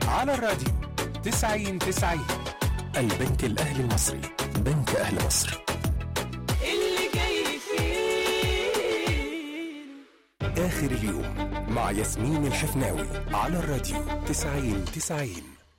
على الراديو 90 90 البنك الأهلي المصري بنك أهل مصر اللي جاي فيه آخر اليوم مع ياسمين الحفناوي على الراديو 90 90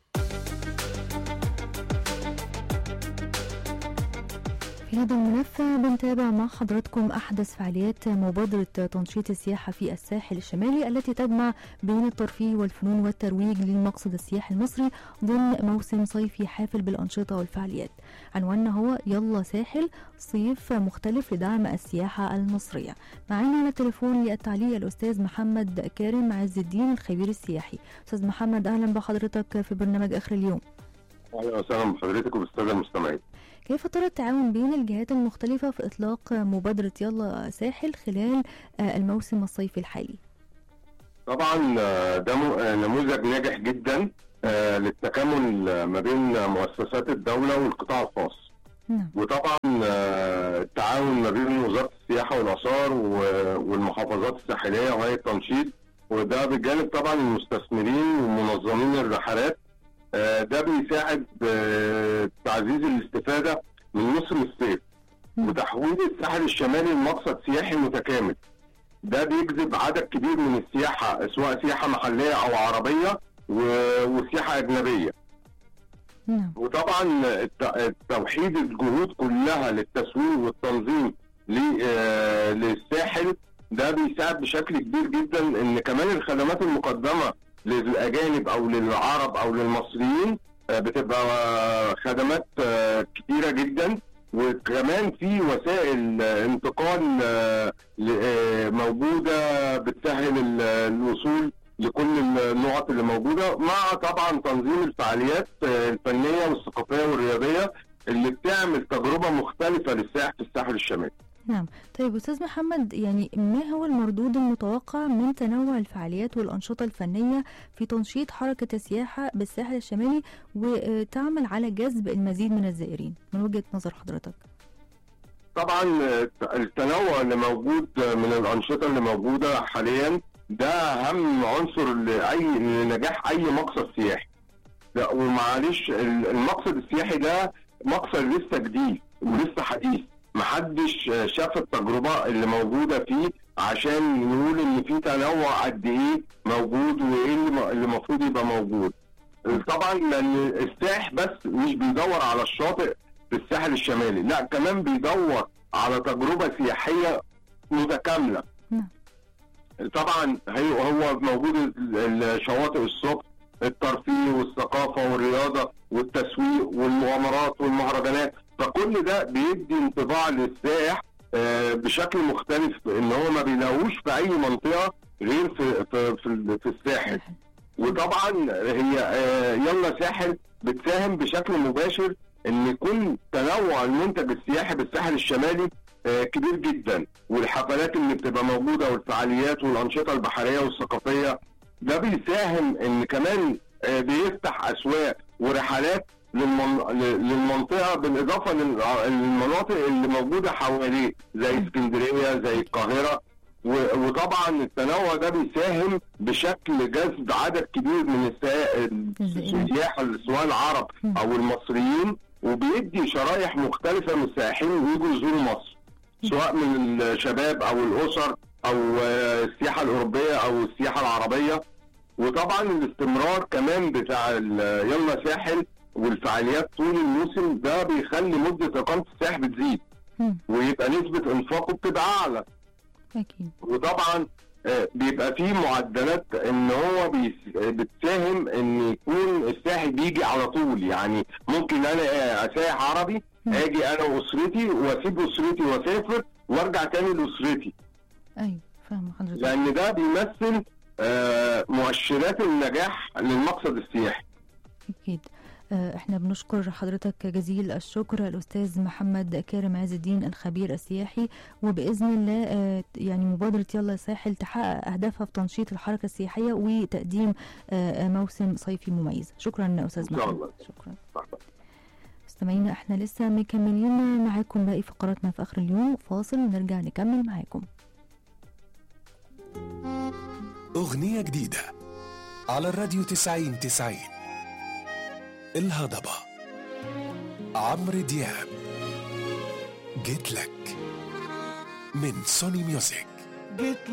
في هذا الملف بنتابع مع حضراتكم أحدث فعاليات مبادرة تنشيط السياحة في الساحل الشمالي التي تجمع بين الترفيه والفنون والترويج للمقصد السياحي المصري ضمن موسم صيفي حافل بالأنشطة والفعاليات عنواننا هو يلا ساحل صيف مختلف لدعم السياحة المصرية معنا على التليفون للتعليق الأستاذ محمد كارم عز الدين الخبير السياحي أستاذ محمد أهلا بحضرتك في برنامج آخر اليوم اهلا وسهلا بحضرتك وبالساده المستمعين. كيف ترى التعاون بين الجهات المختلفة في إطلاق مبادرة يلا ساحل خلال آه، الموسم الصيفي الحالي؟ طبعا آه، ده م- آه، نموذج ناجح جدا آه، للتكامل آه، ما بين مؤسسات الدوله والقطاع الخاص. نعم وطبعا آه، التعاون ما بين وزاره السياحه والاثار و- والمحافظات الساحليه وهيئه التنشيط وده بجانب طبعا المستثمرين ومنظمين الرحلات آه، ده بيساعد آه، تعزيز الاستفاده من موسم الصيف مم. وتحويل الساحل الشمالي لمقصد سياحي متكامل ده بيجذب عدد كبير من السياحه سواء سياحه محليه او عربيه و- وسياحه اجنبيه نعم وطبعا الت- توحيد الجهود كلها للتسويق والتنظيم ل- آه، للساحل ده بيساعد بشكل كبير جدا ان كمان الخدمات المقدمه للاجانب او للعرب او للمصريين آه، بتبقى آه، خدمات آه، كتيره جدا وكمان في وسائل آه، انتقال آه، ل- آه، موجوده بتسهل ال- الوصول لكل النقط اللي موجوده مع طبعا تنظيم الفعاليات آه، الفنيه والثقافيه والرياضيه اللي بتعمل تجربه مختلفه للسائح في الساحل الشمالي. نعم طيب أستاذ محمد يعني ما هو المردود المتوقع من تنوع الفعاليات والأنشطة الفنية في تنشيط حركة السياحة بالساحل الشمالي وتعمل على جذب المزيد من الزائرين من وجهة نظر حضرتك؟ طبعا آه، التنوع اللي موجود آه، من الانشطه اللي موجوده حاليا ده اهم عنصر لاي لنجاح اي مقصد سياحي. لا ومعلش ال- المقصد السياحي ده مقصد لسه جديد ولسه حديث محدش آه، شاف التجربه اللي موجوده فيه عشان نقول ان في تنوع قد ايه موجود وايه اللي م- اللي المفروض يبقى موجود. طبعا لان السائح بس مش بيدور على الشاطئ في الساحل الشمالي لا كمان بيدور على تجربه سياحيه متكامله نعم. طبعا هي هو موجود ال- الشواطئ الصبح الترفيه والثقافه والرياضه والتسويق والمغامرات والمهرجانات فكل ده بيدي انطباع للسائح آه، بشكل مختلف ان هو ما بيلاقوش في اي منطقه غير في في في, في الساحل وطبعا هي آه، يلا ساحل بتساهم بشكل مباشر ان يكون تنوع المنتج السياحي بالساحل الشمالي آه، كبير جدا والحفلات اللي بتبقى موجوده والفعاليات والانشطه البحريه والثقافيه ده بيساهم ان كمان آه، بيفتح اسواق ورحلات للمن- ل- للمنطقه بالاضافه لل- للمناطق اللي موجوده حواليه زي اسكندريه زي القاهره و- وطبعا التنوع ده بيساهم بشكل جذب عدد كبير من السائق الزائرين. السياح سواء العرب مم. او المصريين وبيدي شرائح مختلفه من السائحين ويجوا يزوروا مصر سواء من الشباب او الاسر او آه، السياحه الاوروبيه او السياحه العربيه وطبعا الاستمرار كمان بتاع ال- يلا ساحل والفعاليات طول الموسم ده بيخلي مده اقامه السائح بتزيد مم. ويبقى نسبه انفاقه بتبقى اعلى أكيد وطبعا آه، بيبقى فيه معدلات ان هو بيس- آه، بتساهم ان يكون الساحل بيجي على طول يعني ممكن انا آه، سائح عربي مم. اجي انا واسرتي واسيب اسرتي واسافر وارجع تاني لاسرتي أيوه فاهمة حضرتك لان ده بيمثل آه، مؤشرات النجاح للمقصد السياحي أكيد آه، احنا بنشكر حضرتك جزيل الشكر الأستاذ محمد كارم عز الدين الخبير السياحي وبإذن الله آه، يعني مبادرة يلا ساحل تحقق أهدافها في تنشيط الحركة السياحية وتقديم آه، موسم صيفي مميز شكرا أستاذ إن شاء محمد الله. شكرا مستمعينا احنا لسه مكملين معاكم باقي فقراتنا في آخر اليوم فاصل ونرجع نكمل معاكم أغنية جديدة على الراديو 90 90 الهضبة عمرو دياب جيت لك من سوني ميوزك جيت